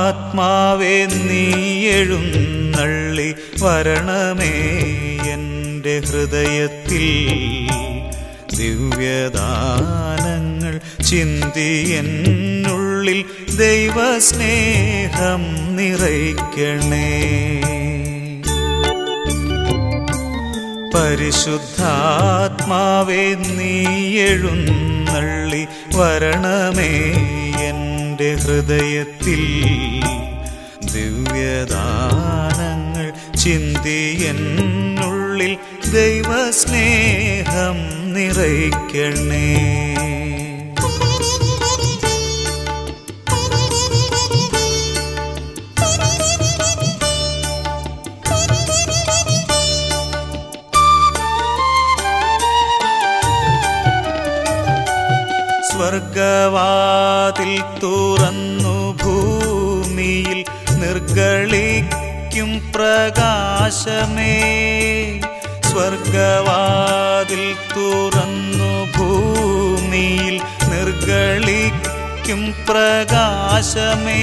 പരിശുദ്ധാത്മാവേ നീ എഴുന്നള്ളി വരണമേ എൻ്റെ ഹൃദയത്തിൽ ദിവ്യദാനങ്ങൾ ചിന്തി എന്നുള്ളിൽ ദൈവസ്നേഹം നിറയ്ക്കണേ പരിശുദ്ധാത്മാവേ നീ എഴുന്നള്ളി വരണമേ എൻ്റെ ഹൃദയത്തിൽ ദിവ്യദാനങ്ങൾ ചിന്തി എന്നുള്ളിൽ ദൈവസ്നേഹം നിറയ്ക്കണേ സ്വർഗവാതിൽ തുറന്നു ഭൂമിയിൽ നിർഗളിക്കും പ്രകാശമേ സ്വർഗവാതിൽ തുറന്നു ഭൂമിയിൽ നിർഗളിക്കും പ്രകാശമേ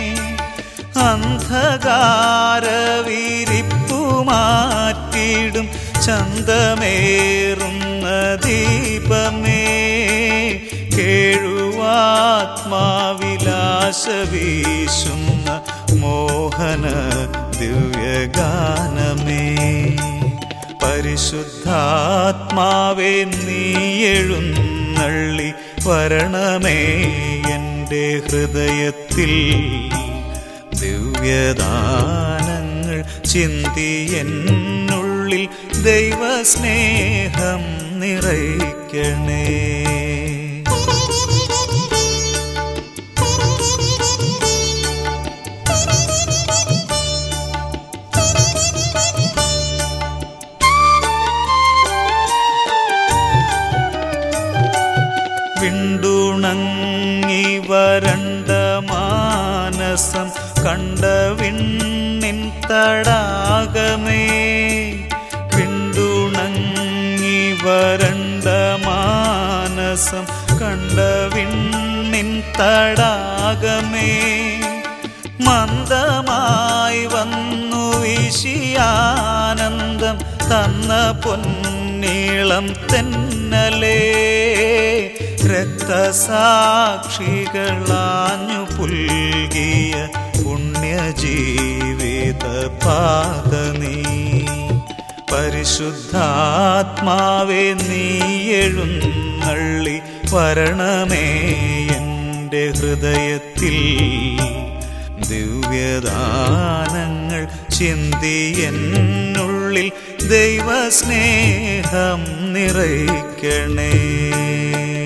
അന്ധകാരവിരിപ്പു മാറ്റിടും ചന്തമേറുന്ന ദീപമേ കേഴുവാത്മാവിലാശ വീശുന്ന മോഹന ദിവ്യഗാനമേ പരിശുദ്ധാത്മാവേ നീ എഴുന്നള്ളി വരണമേ എൻ്റെ ഹൃദയത്തിൽ ദിവ്യദാനങ്ങൾ ചിന്തി എന്നുള്ളിൽ ദൈവസ്നേഹം നിറയ്ക്കണേ വിണ്ടുണങ്ങി വരണ്ട മാനസം കണ്ട വിണ്ണിൻ തടാകമേ വിണ്ടുണങ്ങി വരണ്ട മാനസം കണ്ട വിണ്ണിൻ തടാകമേ മന്ദമായി വന്നു വിഷിയാനന്ദം തന്ന പൊന്നീളം തെന്നലേ രക്തസാക്ഷികളാഞ്ഞു പുൽകിയ പുണ്യജീവിത പാദനീ പരിശുദ്ധാത്മാവേ നീ എഴുന്നള്ളി വരണമേ എൻ്റെ ഹൃദയത്തിൽ ദിവ്യദാനങ്ങൾ ചിന്തി എന്നുള്ളിൽ ദൈവസ്നേഹം നിറയ്ക്കണേ